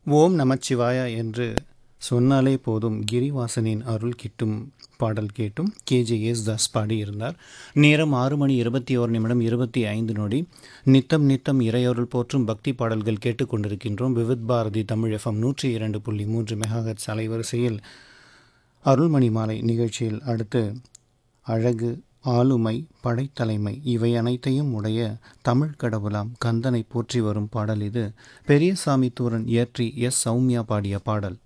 ஓம் நமச்சிவாயா என்று சொன்னாலே போதும் கிரிவாசனின் அருள் கிட்டும் பாடல் கேட்டும் கேஜே யேசுதாஸ் பாடியிருந்தார் நேரம் ஆறு மணி இருபத்தி ஓரு நிமிடம் இருபத்தி ஐந்து நொடி நித்தம் நித்தம் இறையருள் போற்றும் பக்தி பாடல்கள் கேட்டுக்கொண்டிருக்கின்றோம் விவித் பாரதி தமிழ் எஃப்எம் நூற்றி இரண்டு புள்ளி மூன்று மெகாஹெட்ஸ் அலைவரிசையில் அருள்மணி மாலை நிகழ்ச்சியில் அடுத்து அழகு ஆளுமை படைத்தலைமை இவை அனைத்தையும் உடைய தமிழ் கடவுளாம் கந்தனை போற்றி வரும் பாடல் இது பெரியசாமி தூரன் இயற்றி எஸ் சௌமியா பாடிய பாடல்